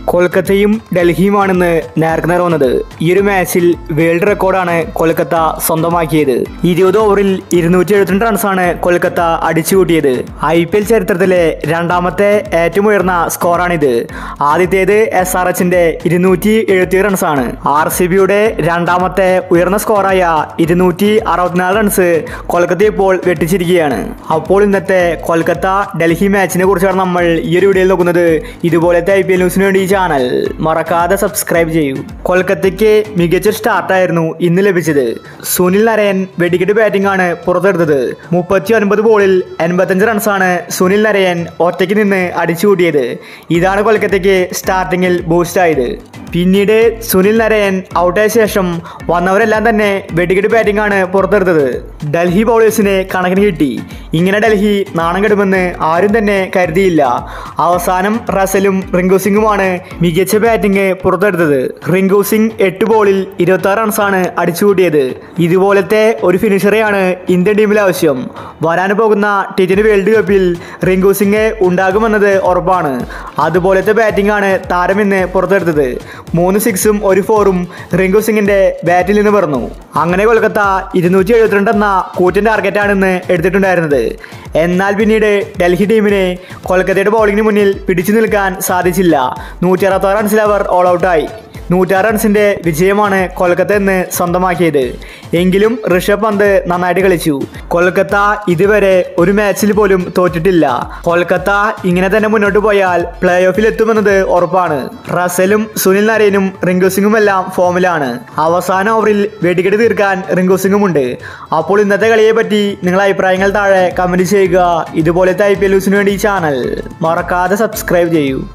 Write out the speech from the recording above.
കൊൽക്കത്തയും ഡൽഹിയുമാണെന്ന് നേർക്കുനേർ വന്നത് ഈ ഒരു മാച്ചിൽ വേൾഡ് റെക്കോർഡാണ് കൊൽക്കത്ത സ്വന്തമാക്കിയത് ഇരുപത് ഓവറിൽ ഇരുന്നൂറ്റി എഴുപത്തിരണ്ട് റൺസാണ് കൊൽക്കത്ത അടിച്ചുകൂട്ടിയത് ഐ പി എൽ ചരിത്രത്തിലെ രണ്ടാമത്തെ ഏറ്റവും ഉയർന്ന സ്കോറാണിത് ആദ്യത്തേത് എസ് ആർ എച്ചിന്റെ ഇരുന്നൂറ്റി എഴുപത്തി റൺസാണ് ആർ സി ബിയുടെ രണ്ടാമത്തെ ഉയർന്ന സ്കോറായ ഇരുന്നൂറ്റി അറുപത്തിനാല് റൺസ് കൊൽക്കത്ത ഇപ്പോൾ വെട്ടിച്ചിരിക്കുകയാണ് അപ്പോൾ ഇന്നത്തെ കൊൽക്കത്ത ഡൽഹി മാച്ചിനെ കുറിച്ചാണ് നമ്മൾ ഈ ഒരു വീഡിയോയിൽ നോക്കുന്നത് ഇതുപോലത്തെ ഐ പി എൽ ന്യൂസിന് വേണ്ടി ഈ ചാനൽ മറക്കാതെ സബ്സ്ക്രൈബ് ചെയ്യൂ കൊൽക്കത്തയ്ക്ക് മികച്ച സ്റ്റാർട്ടായിരുന്നു ഇന്ന് ലഭിച്ചത് സുനിൽ നരയൻ വെടിക്കെട്ട് ബാറ്റിംഗ് ആണ് പുറത്തെടുത്തത് മുപ്പത്തി ഒൻപത് ബോളിൽ എൺപത്തഞ്ച് റൺസാണ് സുനിൽ നരയൻ ഒറ്റയ്ക്ക് നിന്ന് അടിച്ചുകൂട്ടിയത് ഇതാണ് കൊൽക്കത്തയ്ക്ക് സ്റ്റാർട്ടിങ്ങിൽ ബൂസ്റ്റായത് പിന്നീട് സുനിൽ നരയൻ ഔട്ടായ ശേഷം വന്നവരെല്ലാം തന്നെ വെടിക്കെട്ട് ബാറ്റിംഗ് ആണ് പുറത്തെടുത്തത് ഡൽഹി ബൗളേഴ്സിന് കണക്കിന് കിട്ടി ഇങ്ങനെ ഡൽഹി നാണം കെടുമെന്ന് ആരും തന്നെ കരുതിയില്ല അവസാനം റസലും റിങ്കു സിംഗുമാണ് മികച്ച ബാറ്റിംഗ് പുറത്തെടുത്തത് റിങ്കു സിംഗ് എട്ട് ബോളിൽ ഇരുപത്തി ആറ് റൺസാണ് അടിച്ചുകൂട്ടിയത് ഇതുപോലത്തെ ഒരു ഫിനിഷറെയാണ് ഇന്ത്യൻ ടീമിൽ ആവശ്യം വരാൻ പോകുന്ന ടി ട്വൻ്റി വേൾഡ് കപ്പിൽ റിങ്കു സിംഗ് ഉണ്ടാകുമെന്നത് ഉറപ്പാണ് അതുപോലത്തെ ബാറ്റിംഗ് ആണ് താരമിന്ന് പുറത്തെടുത്തത് മൂന്ന് സിക്സും ഒരു ഫോറും റിങ്കു സിംഗിന്റെ ബാറ്റിൽ നിന്ന് പറഞ്ഞു അങ്ങനെ കൊൽക്കത്ത ഇരുന്നൂറ്റി എഴുപത്തിരണ്ട് എന്ന കൂറ്റൻ ടാർഗറ്റാണ് ഇന്ന് എടുത്തിട്ടുണ്ടായിരുന്നത് എന്നാൽ പിന്നീട് ഡൽഹി ടീമിനെ കൊൽക്കത്തയുടെ ബൗളിങ്ങിന് മുന്നിൽ പിടിച്ചു നിൽക്കാൻ സാധിച്ചില്ല നൂറ്റി അറുപത്താറ് റൺസിൽ അവർ ഓൾ ഔട്ടായി നൂറ്റാറ് റൺസിന്റെ വിജയമാണ് കൊൽക്കത്ത ഇന്ന് സ്വന്തമാക്കിയത് എങ്കിലും ഋഷഭ് പന്ത് നന്നായിട്ട് കളിച്ചു കൊൽക്കത്ത ഇതുവരെ ഒരു മാച്ചിൽ പോലും തോറ്റിട്ടില്ല കൊൽക്കത്ത ഇങ്ങനെ തന്നെ മുന്നോട്ട് പോയാൽ പ്ലേ ഓഫിൽ എത്തുമെന്നത് ഉറപ്പാണ് റസലും സുനിൽ നരേനും റിങ്കു സിംഗും എല്ലാം ഫോമിലാണ് അവസാന ഓവറിൽ വെടിക്കെട്ട് തീർക്കാൻ റിങ്കു സിംഗും ഉണ്ട് അപ്പോൾ ഇന്നത്തെ കളിയെ പറ്റി നിങ്ങളുടെ അഭിപ്രായങ്ങൾ താഴെ കമന്റ് ചെയ്യുക ഇതുപോലത്തെ ഐ പി എൽ ന്യൂസിന് വേണ്ടി ഈ ചാനൽ മറക്കാതെ സബ്സ്ക്രൈബ് ചെയ്യൂ